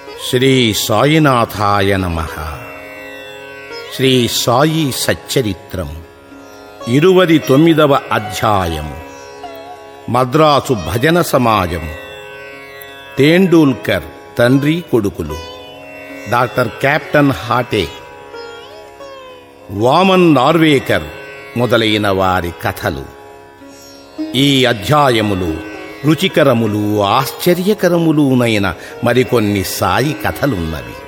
శ్రీ సాయినాథాయ నమ శ్రీ సాయి సచ్చరిత్రం ఇరువది తొమ్మిదవ అధ్యాయం మద్రాసు భజన సమాజం తేండూల్కర్ తండ్రి కొడుకులు డాక్టర్ కెప్టెన్ హాటే వామన్ నార్వేకర్ మొదలైన వారి కథలు ఈ అధ్యాయములు రుచికరములు ఆశ్చర్యకరములునైన మరికొన్ని సాయి కథలున్నవి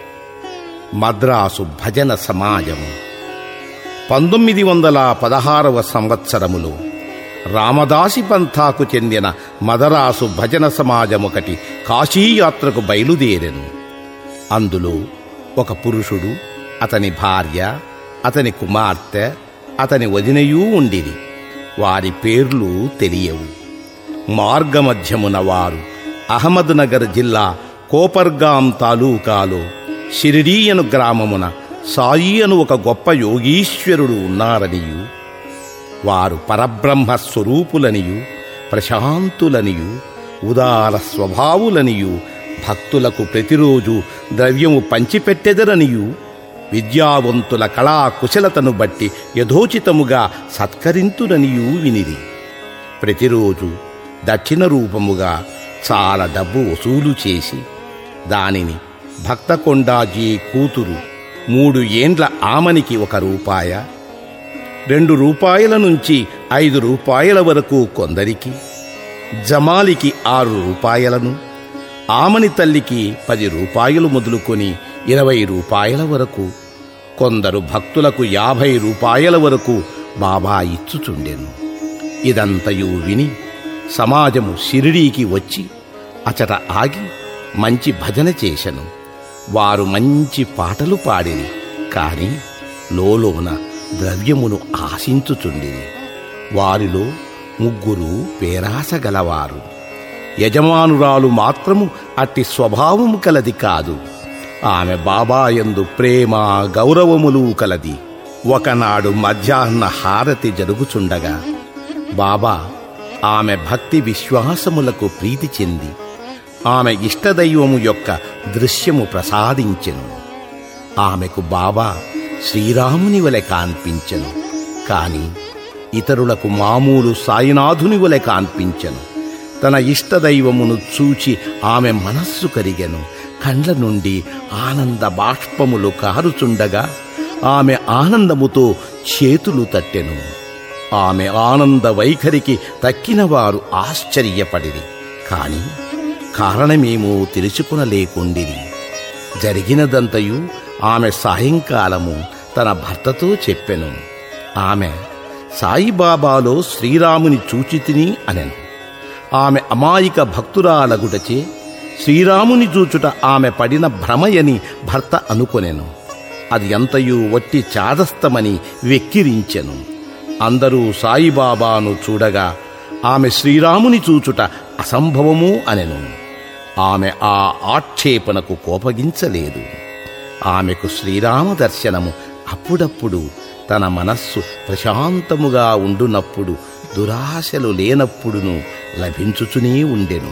మద్రాసు భజన సమాజం పంతొమ్మిది వందల పదహారవ సంవత్సరములో రామదాసి పంథాకు చెందిన మదరాసు భజన సమాజం ఒకటి కాశీయాత్రకు బయలుదేరెను అందులో ఒక పురుషుడు అతని భార్య అతని కుమార్తె అతని వదినయూ ఉండిరి వారి పేర్లు తెలియవు మార్గమధ్యమున వారు అహ్మద్నగర్ జిల్లా కోపర్గాం తాలూకాలో షిరిడీయను గ్రామమున సాయి అను ఒక గొప్ప యోగీశ్వరుడు ఉన్నారనియు వారు పరబ్రహ్మ స్వరూపులనియు ప్రశాంతులనియు ఉదార స్వభావులనియు భక్తులకు ప్రతిరోజు ద్రవ్యము పంచిపెట్టెదరనియు విద్యావంతుల కళా కుశలతను బట్టి యథోచితముగా సత్కరింతురనియూ వినిరి ప్రతిరోజు దక్షిణ రూపముగా చాలా డబ్బు వసూలు చేసి దానిని భక్తకొండాజీ కూతురు మూడు ఏండ్ల ఆమనికి ఒక రూపాయ రెండు రూపాయల నుంచి ఐదు రూపాయల వరకు కొందరికి జమాలికి ఆరు రూపాయలను ఆమని తల్లికి పది రూపాయలు మొదలుకొని ఇరవై రూపాయల వరకు కొందరు భక్తులకు యాభై రూపాయల వరకు బాబా ఇచ్చుచుండెను ఇదంతయు విని సమాజము షిరిడీకి వచ్చి అచట ఆగి మంచి భజన చేశను వారు మంచి పాటలు పాడిరి కాని లోలోన ద్రవ్యమును ఆశించుచుండిరి వారిలో ముగ్గురు పేరాస గలవారు యజమానురాలు మాత్రము అట్టి స్వభావము కలది కాదు ఆమె బాబాయందు ప్రేమ గౌరవములు కలది ఒకనాడు మధ్యాహ్న హారతి జరుగుచుండగా బాబా ఆమె భక్తి విశ్వాసములకు ప్రీతి చెంది ఆమె ఇష్టదైవము యొక్క దృశ్యము ప్రసాదించెను ఆమెకు బాబా శ్రీరాముని వలె కాన్పించెను కాని ఇతరులకు మామూలు సాయినాథుని వలె కాన్పించెను తన ఇష్టదైవమును చూచి ఆమె మనస్సు కరిగెను కండ్ల నుండి ఆనంద బాష్పములు కారుచుండగా ఆమె ఆనందముతో చేతులు తట్టెను ఆమె ఆనంద వైఖరికి తక్కినవారు ఆశ్చర్యపడిరి కాని కారణమేమో తెలుసుకునలేకుండిరి జరిగినదంతయు ఆమె సాయంకాలము తన భర్తతో చెప్పెను ఆమె సాయిబాబాలో శ్రీరాముని చూచితిని అనెను ఆమె అమాయక భక్తురాలగుటచే శ్రీరాముని చూచుట ఆమె పడిన భ్రమయని భర్త అనుకొనెను అది ఎంతయు వట్టి చాదస్తమని వెక్కిరించెను అందరూ సాయిబాబాను చూడగా ఆమె శ్రీరాముని చూచుట అసంభవము అనెను ఆమె ఆ ఆక్షేపణకు కోపగించలేదు ఆమెకు శ్రీరామ దర్శనము అప్పుడప్పుడు తన మనస్సు ప్రశాంతముగా ఉండునప్పుడు దురాశలు లేనప్పుడును లభించుచునే ఉండెను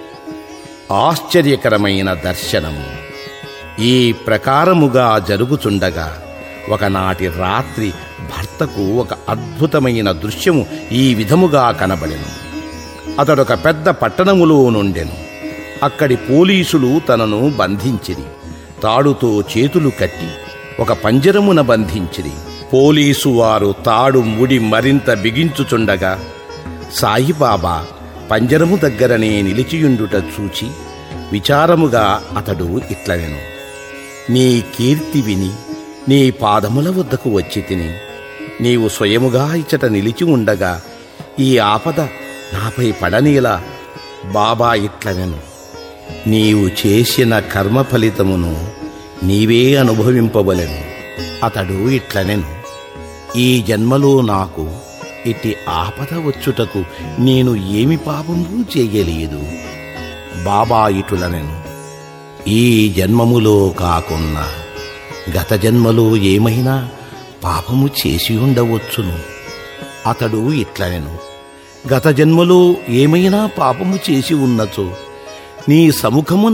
ఆశ్చర్యకరమైన దర్శనము ఈ ప్రకారముగా జరుగుచుండగా ఒకనాటి రాత్రి భర్తకు ఒక అద్భుతమైన దృశ్యము ఈ విధముగా కనబడెను అతడొక పెద్ద పట్టణములో నుండెను అక్కడి పోలీసులు తనను బంధించిరి తాడుతో చేతులు కట్టి ఒక పంజరమున బంధించిరి పోలీసు వారు తాడు ముడి మరింత బిగించుచుండగా సాయిబాబా పంజరము దగ్గరనే నిలిచియుండుట చూచి విచారముగా అతడు ఇట్లనెను నీ కీర్తి విని నీ పాదముల వద్దకు వచ్చి తిని నీవు స్వయముగా ఇచ్చట నిలిచి ఉండగా ఈ ఆపద నాపై పడనీలా బాబా ఇట్లనెను నీవు చేసిన కర్మ ఫలితమును నీవే అనుభవింపవలెను అతడు ఇట్లనెను ఈ జన్మలో నాకు ఇట్టి ఆపద వచ్చుటకు నేను ఏమి పాపము చేయలేదు బాబా ఇటులనెను ఈ జన్మములో కాకున్నా గత జన్మలో ఏమైనా పాపము చేసి ఉండవచ్చును అతడు ఇట్లనెను గత జన్మలో ఏమైనా పాపము చేసి ఉన్నచో నీ సముఖమున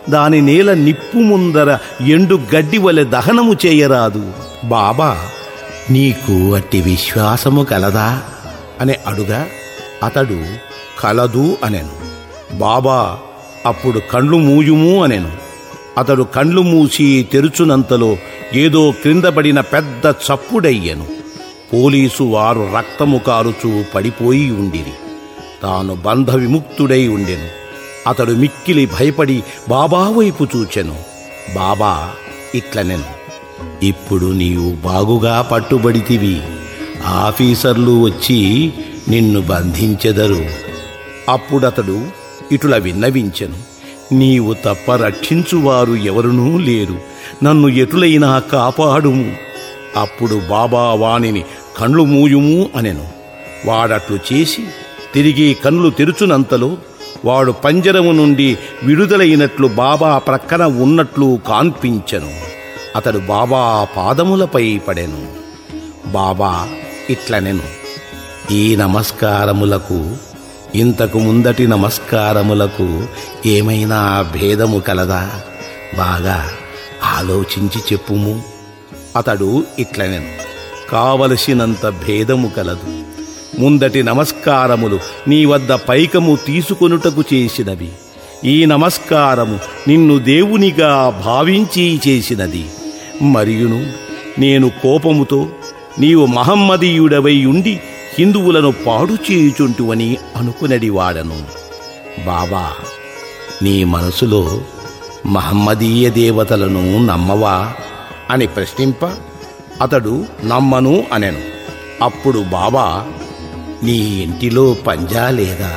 దాని నేల నిప్పు ముందర ఎండు గడ్డి వలె దహనము చేయరాదు బాబా నీకు అట్టి విశ్వాసము కలదా అని అడుగా అతడు కలదు అనెను బాబా అప్పుడు కండ్లు మూయుము అనెను అతడు కండ్లు మూసి తెరుచునంతలో ఏదో క్రింద పడిన పెద్ద చప్పుడయ్యను పోలీసు వారు రక్తము కారుచూ పడిపోయి ఉండిరి తాను బంధ విముక్తుడై ఉండెను అతడు మిక్కిలి భయపడి బాబా వైపు చూచెను బాబా ఇట్లనెను ఇప్పుడు నీవు బాగుగా పట్టుబడితివి ఆఫీసర్లు వచ్చి నిన్ను బంధించెదరు అప్పుడతడు ఇటుల విన్నవించెను నీవు తప్ప రక్షించువారు ఎవరునూ లేరు నన్ను ఎటులైనా కాపాడుము అప్పుడు బాబా వానిని కండ్లు మూయుము అనెను వాడట్లు చేసి తిరిగి కన్నులు తెరుచునంతలో వాడు పంజరము నుండి విడుదలైనట్లు బాబా ప్రక్కన ఉన్నట్లు కాన్పించెను అతడు బాబా పాదములపై పడెను బాబా ఇట్లనెను ఈ నమస్కారములకు ఇంతకు ముందటి నమస్కారములకు ఏమైనా భేదము కలదా బాగా ఆలోచించి చెప్పుము అతడు ఇట్లనెను కావలసినంత భేదము కలదు ముందటి నమస్కారములు నీ వద్ద పైకము తీసుకొనుటకు చేసినవి ఈ నమస్కారము నిన్ను దేవునిగా భావించి చేసినది మరియును నేను కోపముతో నీవు మహమ్మదీయుడవై ఉండి హిందువులను పాడు చేయుచుంటువని అనుకునడి వాడను బాబా నీ మనసులో మహమ్మదీయ దేవతలను నమ్మవా అని ప్రశ్నింప అతడు నమ్మను అనెను అప్పుడు బాబా నీ ఇంటిలో పంజా లేదా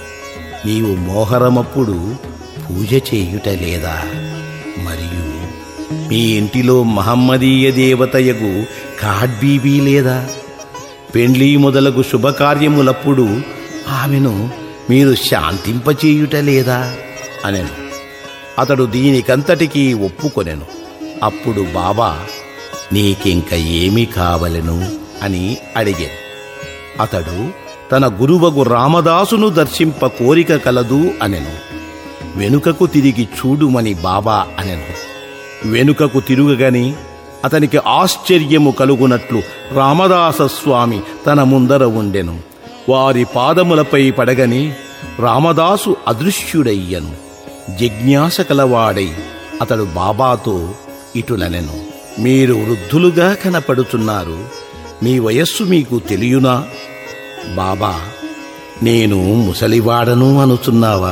నీవు మోహరమప్పుడు పూజ చేయుట లేదా మరియు మీ ఇంటిలో మహమ్మదీయ దేవతయగు కాడ్బీబీ లేదా పెండ్లి మొదలగు శుభకార్యములప్పుడు ఆమెను మీరు శాంతింపచేయుట లేదా అనెను అతడు దీనికంతటికీ ఒప్పుకొనెను అప్పుడు బాబా నీకింక ఏమి కావలెను అని అడిగాను అతడు తన గురువగు రామదాసును దర్శింప కోరిక కలదు అనెను వెనుకకు తిరిగి చూడుమని బాబా అనెను వెనుకకు తిరుగగని అతనికి ఆశ్చర్యము కలుగునట్లు రామదాస స్వామి తన ముందర ఉండెను వారి పాదములపై పడగని రామదాసు అదృశ్యుడయ్యను జిజ్ఞాస కలవాడై అతడు బాబాతో ఇటులనెను మీరు వృద్ధులుగా కనపడుతున్నారు మీ వయస్సు మీకు తెలియునా బాబా నేను ముసలివాడను అనుచున్నావా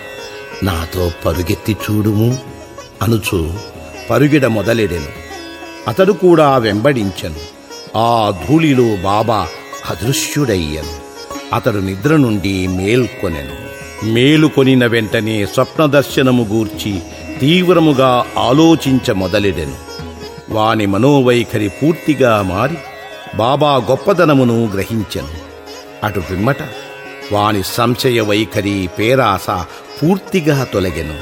నాతో పరుగెత్తి చూడుము అనుచు పరుగిడ మొదలెడెను అతడు కూడా వెంబడించెను ఆ ధూళిలో బాబా అదృశ్యుడయ్యను అతడు నిద్ర నుండి మేల్కొనెను మేలుకొనిన వెంటనే స్వప్న దర్శనము గూర్చి తీవ్రముగా ఆలోచించ మొదలెడెను వాని మనోవైఖరి పూర్తిగా మారి బాబా గొప్పదనమును గ్రహించెను అటు పిమ్మట వాని సంశయ వైఖరి పేరాస పూర్తిగా తొలగెను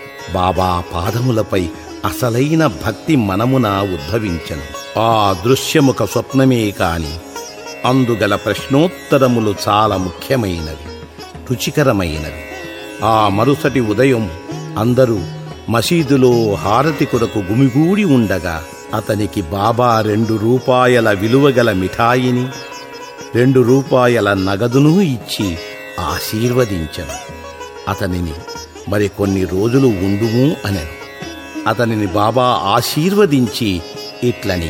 బాబా పాదములపై అసలైన భక్తి మనమున ఉద్భవించెను ఆ దృశ్యముక స్వప్నమే కాని అందుగల ప్రశ్నోత్తరములు చాలా ముఖ్యమైనవి రుచికరమైనవి ఆ మరుసటి ఉదయం అందరూ మసీదులో హారతి కొరకు గుమిగూడి ఉండగా అతనికి బాబా రెండు రూపాయల విలువగల మిఠాయిని రెండు రూపాయల నగదును ఇచ్చి ఆశీర్వదించను అతనిని మరి కొన్ని రోజులు ఉండుము అనెను అతనిని బాబా ఆశీర్వదించి ఇట్లని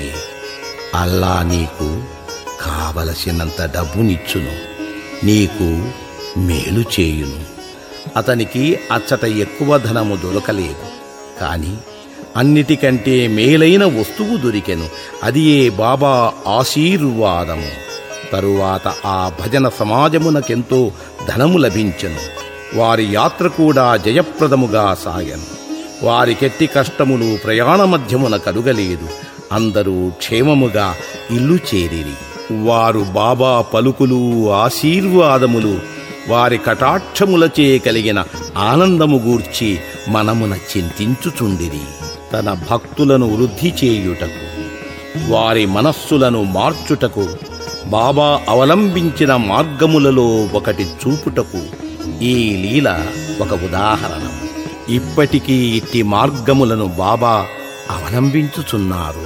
అల్లా నీకు కావలసినంత డబ్బునిచ్చును నీకు మేలు చేయును అతనికి అచ్చట ఎక్కువ ధనము దొరకలేదు కాని అన్నిటికంటే మేలైన వస్తువు దొరికెను అది ఏ బాబా ఆశీర్వాదము తరువాత ఆ భజన సమాజమునకెంతో ధనము లభించెను వారి యాత్ర కూడా జయప్రదముగా సాగను వారికెట్టి కష్టములు ప్రయాణ మధ్యమున కలుగలేదు అందరూ క్షేమముగా ఇల్లు చేరిరి వారు బాబా పలుకులు ఆశీర్వాదములు వారి కటాక్షములచే కలిగిన ఆనందము గూర్చి మనమున చింతించుచుండిరి తన భక్తులను వృద్ధి చేయుటకు వారి మనస్సులను మార్చుటకు బాబా అవలంబించిన మార్గములలో ఒకటి చూపుటకు ఈ లీల ఒక ఉదాహరణ ఇప్పటికీ ఇట్టి మార్గములను బాబా అవలంబించుచున్నారు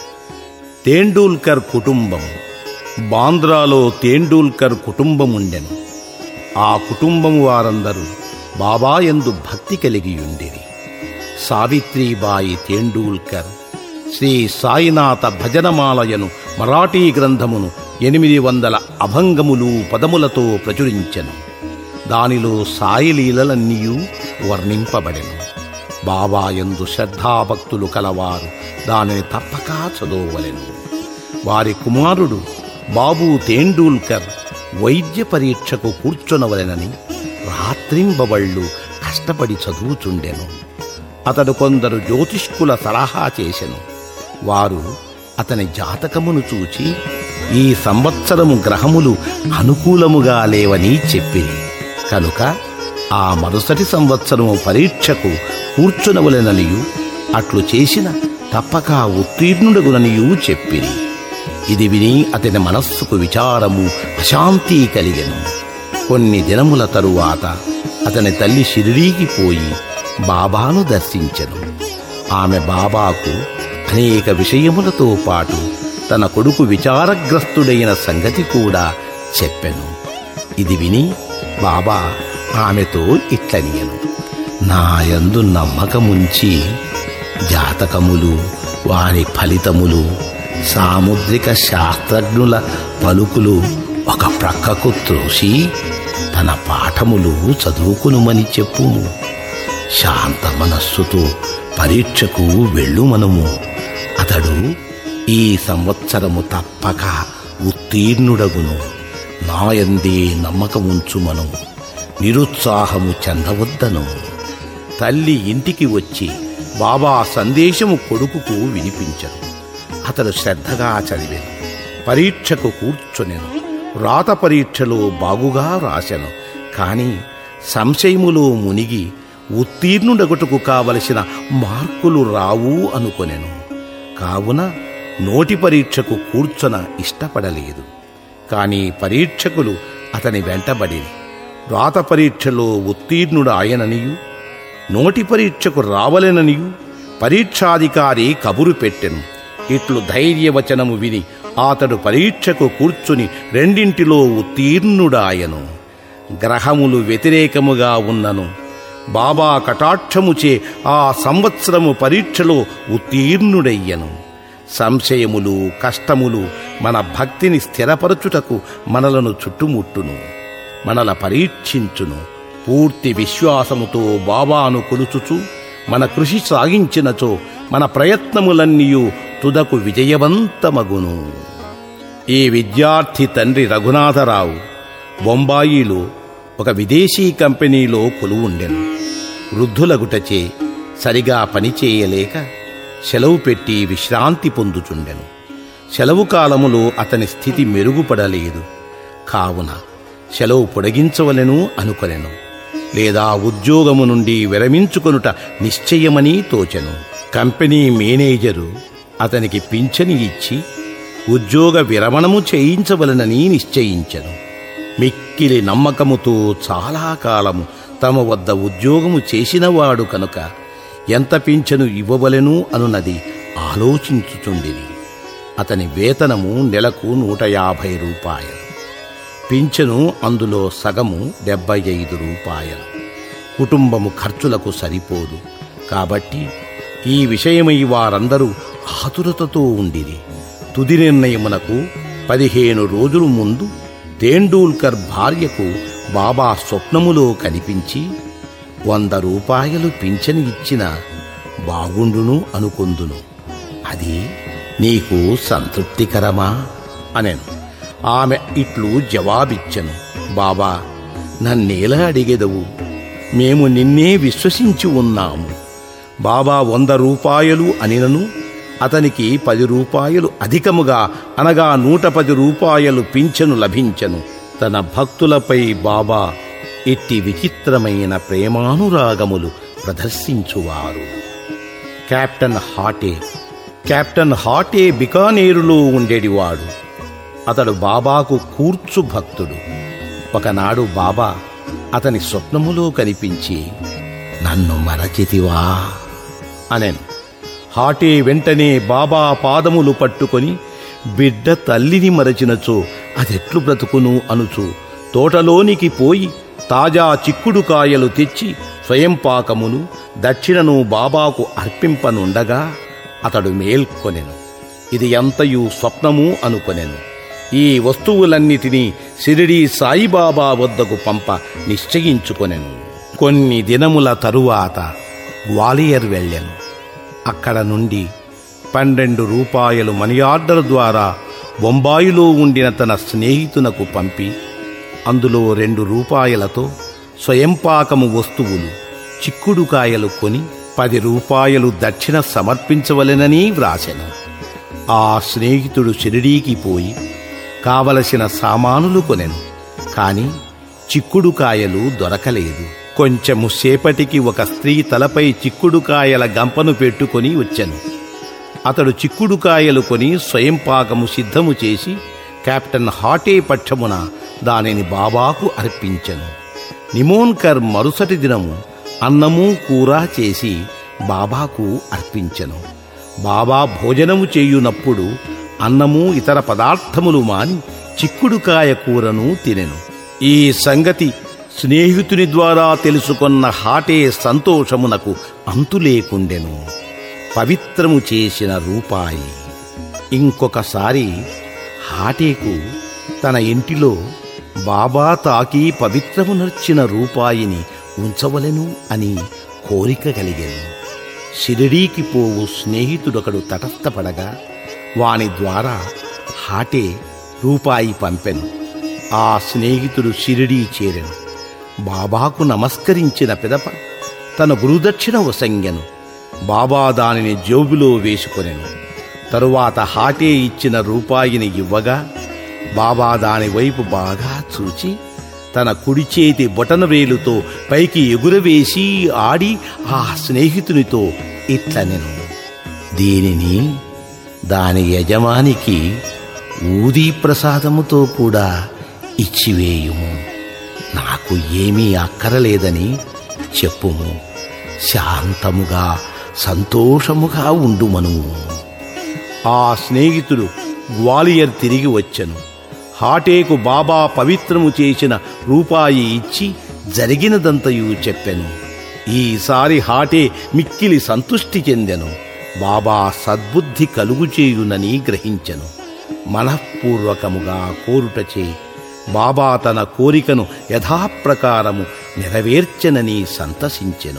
తేండూల్కర్ కుటుంబం బాంద్రాలో తేండూల్కర్ కుటుంబం ఉండెను ఆ కుటుంబం వారందరూ బాబా యందు భక్తి కలిగి ఉండిరి సావిత్రీబాయి తేండూల్కర్ శ్రీ సాయినాథ భజనమాలయను మరాఠీ గ్రంథమును ఎనిమిది వందల అభంగములు పదములతో ప్రచురించెను దానిలో సాయిలీలలన్నీయూ వర్ణింపబడెను బాబా యందు శ్రద్ధాభక్తులు కలవారు దానిని తప్పక చదవవలెను వారి కుమారుడు బాబు తేండూల్కర్ వైద్య పరీక్షకు కూర్చొనవలెనని రాత్రింబవళ్ళు కష్టపడి చదువుచుండెను అతడు కొందరు జ్యోతిష్కుల సలహా చేసెను వారు అతని జాతకమును చూచి ఈ సంవత్సరము గ్రహములు అనుకూలముగా లేవని చెప్పిరి కనుక ఆ మరుసటి సంవత్సరము పరీక్షకు కూర్చునవలెననియు అట్లు చేసిన తప్పక ఉత్తీర్ణుడగుననియూ చెప్పిరి ఇది విని అతని మనస్సుకు విచారము అశాంతి కలిగెను కొన్ని దినముల తరువాత అతని తల్లి షిరిడీకి పోయి బాబాను దర్శించెను ఆమె బాబాకు అనేక విషయములతో పాటు తన కొడుకు విచారగ్రస్తుడైన సంగతి కూడా చెప్పెను ఇది విని బాబా ఆమెతో ఇట్లనియను నాయందు నమ్మకముంచి జాతకములు వారి ఫలితములు సాముద్రిక శాస్త్రజ్ఞుల పలుకులు ఒక ప్రక్కకు త్రోసి తన పాఠములు చదువుకునుమని చెప్పుము శాంత మనస్సుతో పరీక్షకు వెళ్ళు మనము అతడు ఈ సంవత్సరము తప్పక ఉత్తీర్ణుడగును నాయందే నమ్మకముంచు మనము నిరుత్సాహము చెందవద్దను తల్లి ఇంటికి వచ్చి బాబా సందేశము కొడుకుకు వినిపించను అతడు శ్రద్ధగా చదివాను పరీక్షకు కూర్చొనెను రాత పరీక్షలో బాగుగా రాశెను కాని సంశయములో మునిగి ఉత్తీర్ణుడగుటకు కావలసిన మార్కులు రావు అనుకొనెను కావున నోటి పరీక్షకు కూర్చొన ఇష్టపడలేదు కాని పరీక్షకులు అతని వెంటబడిరి రాత పరీక్షలో ఉత్తీర్ణుడు ఆయననియు నోటి పరీక్షకు రావలెననియు పరీక్షాధికారి కబురు పెట్టెను ఇట్లు ధైర్యవచనము విని అతడు పరీక్షకు కూర్చుని రెండింటిలో ఉత్తీర్ణుడాయను గ్రహములు వ్యతిరేకముగా ఉన్నను బాబా కటాక్షముచే ఆ సంవత్సరము పరీక్షలో ఉత్తీర్ణుడయ్యను సంశయములు కష్టములు మన భక్తిని స్థిరపరచుటకు మనలను చుట్టుముట్టును మనల పరీక్షించును పూర్తి విశ్వాసముతో బాబాను కొలుచుచు మన కృషి సాగించినచో మన ప్రయత్నములన్నీయు తుదకు విజయవంతమగును ఈ విద్యార్థి తండ్రి రఘునాథరావు బొంబాయిలో ఒక విదేశీ కంపెనీలో కొలువుండెను వృద్ధులగుటచే సరిగా పనిచేయలేక సెలవు పెట్టి విశ్రాంతి పొందుచుండెను సెలవు కాలములో అతని స్థితి మెరుగుపడలేదు కావున సెలవు పొడిగించవలెను అనుకొనెను లేదా ఉద్యోగము నుండి విరమించుకొనుట నిశ్చయమని తోచెను కంపెనీ మేనేజరు అతనికి పింఛని ఇచ్చి ఉద్యోగ విరమణము చేయించవలనని నిశ్చయించెను మిక్కిలి నమ్మకముతో చాలా కాలము తమ వద్ద ఉద్యోగము చేసినవాడు కనుక ఎంత పింఛను ఇవ్వవలెను అనున్నది ఆలోచించుచుండిరి అతని వేతనము నెలకు నూట యాభై రూపాయలు పింఛను అందులో సగము డెబ్బై ఐదు రూపాయలు కుటుంబము ఖర్చులకు సరిపోదు కాబట్టి ఈ విషయమై వారందరూ ఆతురతతో ఉండిరి తుది నిర్ణయమునకు పదిహేను రోజుల ముందు తేండూల్కర్ భార్యకు బాబా స్వప్నములో కనిపించి వంద రూపాయలు పింఛను ఇచ్చిన బాగుండును అనుకొందును అది నీకు సంతృప్తికరమా అనెను ఆమె ఇట్లు జవాబిచ్చెను బాబా నన్నేలా అడిగెదవు మేము నిన్నే విశ్వసించి ఉన్నాము బాబా వంద రూపాయలు అనినను అతనికి పది రూపాయలు అధికముగా అనగా నూట పది రూపాయలు పింఛను లభించెను తన భక్తులపై బాబా ఇట్టి విచిత్రమైన ప్రేమానురాగములు ప్రదర్శించువారు కెప్టెన్ హాటే కెప్టెన్ హాటే బికానేరులో ఉండేటివాడు అతడు బాబాకు కూర్చు భక్తుడు ఒకనాడు బాబా అతని స్వప్నములో కనిపించి నన్ను మరచితివా అనెను హాటే వెంటనే బాబా పాదములు పట్టుకొని బిడ్డ తల్లిని మరచినచో అదెట్లు బ్రతుకును అనుచు తోటలోనికి పోయి తాజా చిక్కుడుకాయలు తెచ్చి స్వయం పాకమును దక్షిణను బాబాకు అర్పింపనుండగా అతడు మేల్కొనెను ఇది ఎంతయు స్వప్నము అనుకొనెను ఈ వస్తువులన్నిటినీ సిరిడి సాయిబాబా వద్దకు పంప నిశ్చయించుకొనెను కొన్ని దినముల తరువాత గ్వాలియర్ వెళ్ళెను అక్కడ నుండి పన్నెండు రూపాయలు మనీ ఆర్డర్ ద్వారా బొంబాయిలో ఉండిన తన స్నేహితునకు పంపి అందులో రెండు రూపాయలతో స్వయంపాకము వస్తువులు చిక్కుడుకాయలు కొని పది రూపాయలు దక్షిణ సమర్పించవలెనని వ్రాసెను ఆ స్నేహితుడు షిరిడీకి పోయి కావలసిన సామానులు కొనెను కాని చిక్కుడుకాయలు దొరకలేదు కొంచెము సేపటికి ఒక స్త్రీ తలపై చిక్కుడుకాయల గంపను పెట్టుకొని వచ్చెను అతడు చిక్కుడుకాయలు కొని స్వయం పాకము సిద్ధము చేసి కెప్టెన్ హాటే పక్షమున దానిని బాబాకు అర్పించెను నిమోన్కర్ మరుసటి దినము అన్నము కూర చేసి బాబాకు అర్పించెను బాబా భోజనము చేయునప్పుడు అన్నము ఇతర పదార్థములు మాని చిక్కుడుకాయ కూరను తినెను ఈ సంగతి స్నేహితుని ద్వారా తెలుసుకొన్న హాటే సంతోషమునకు అంతులేకుండెను పవిత్రము చేసిన రూపాయి ఇంకొకసారి హాటేకు తన ఇంటిలో బాబా తాకి పవిత్రము నర్చిన రూపాయిని ఉంచవలెను అని కోరిక కలిగెను షిరిడీకి పోవు స్నేహితుడొకడు తటస్థపడగా వాని ద్వారా హాటే రూపాయి పంపెను ఆ స్నేహితుడు షిరిడీ చేరెను బాబాకు నమస్కరించిన పిదప తన గురుదక్షిణ వసంగెను బాబా దానిని జోబులో వేసుకొనెను తరువాత హాటే ఇచ్చిన రూపాయిని ఇవ్వగా బాబా దాని వైపు బాగా చూచి తన కుడి చేతి బొటన వేలుతో పైకి ఎగురవేసి ఆడి ఆ స్నేహితునితో ఇట్లనెను దీనిని దాని యజమానికి ఊదీ ప్రసాదముతో కూడా ఇచ్చివేయుము నాకు ఏమీ అక్కరలేదని చెప్పుము శాంతముగా సంతోషముగా ఉండుమను ఆ స్నేహితుడు గ్వాలియర్ తిరిగి వచ్చెను హాటేకు బాబా పవిత్రము చేసిన రూపాయి ఇచ్చి జరిగినదంతయు చెప్పెను ఈసారి హాటే మిక్కిలి సంతుష్టి చెందెను బాబా సద్బుద్ధి కలుగుచేయునని గ్రహించెను మనఃపూర్వకముగా కోరుటచే బాబా తన కోరికను యథాప్రకారము నెరవేర్చెనని సంతసించెను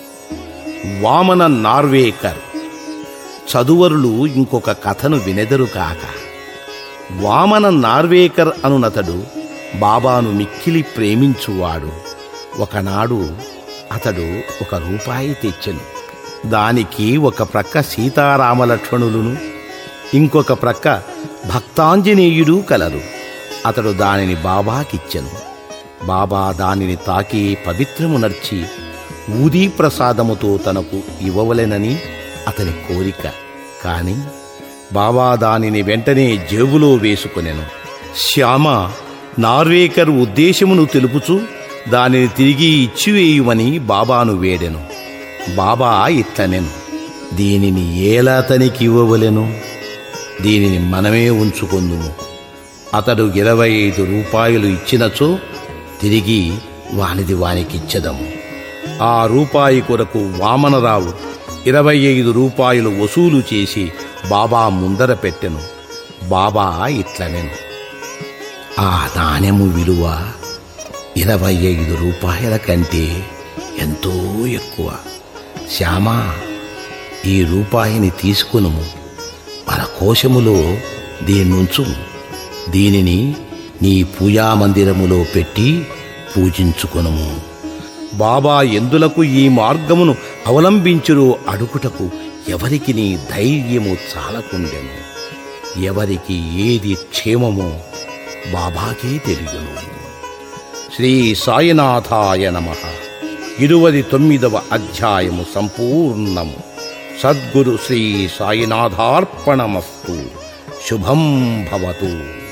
వామన నార్వేకర్ చదువరులు ఇంకొక కథను వినెదరు కాక వామన నార్వేకర్ అనునతడు బాబాను మిక్కిలి ప్రేమించువాడు ఒకనాడు అతడు ఒక రూపాయి తెచ్చెను దానికి ఒక ప్రక్క సీతారామలక్ష్మణులును ఇంకొక ప్రక్క భక్తాంజనేయుడు కలరు అతడు దానిని బాబాకిచ్చెను బాబా దానిని తాకి పవిత్రము నర్చి ఊదీ ప్రసాదముతో తనకు ఇవ్వవలెనని అతని కోరిక కాని బాబా దానిని వెంటనే జేబులో వేసుకొనెను శ్యామ నార్వేకర్ ఉద్దేశమును తెలుపుచు దానిని తిరిగి ఇచ్చివేయుమని బాబాను వేడెను బాబా ఇట్లనెను దీనిని ఏలా తనికి ఇవ్వవలెను దీనిని మనమే ఉంచుకొందుము అతడు ఇరవై ఐదు రూపాయలు ఇచ్చినచో తిరిగి వానిది వానికిచ్చదము ఆ రూపాయి కొరకు వామనరావు ఇరవై ఐదు రూపాయలు వసూలు చేసి బాబా ముందర పెట్టెను బాబా ఇట్లనెను ఆ నాణెము విలువ ఇరవై ఐదు రూపాయల కంటే ఎంతో ఎక్కువ శ్యామా ఈ రూపాయిని తీసుకునుము మన కోశములో దీన్నుంచు దీనిని నీ పూజామందిరములో పెట్టి పూజించుకొనుము బాబా ఎందులకు ఈ మార్గమును అవలంబించురో అడుగుటకు ఎవరికి నీ ధైర్యము చాలకుండెను ఎవరికి ఏది క్షేమమో బాబాకే తెలియను శ్రీ సాయినాథాయ నమ ఇరువది తొమ్మిదవ అధ్యాయము సంపూర్ణము సద్గురు శ్రీ సాయినాథార్పణమస్తు శుభం భవతు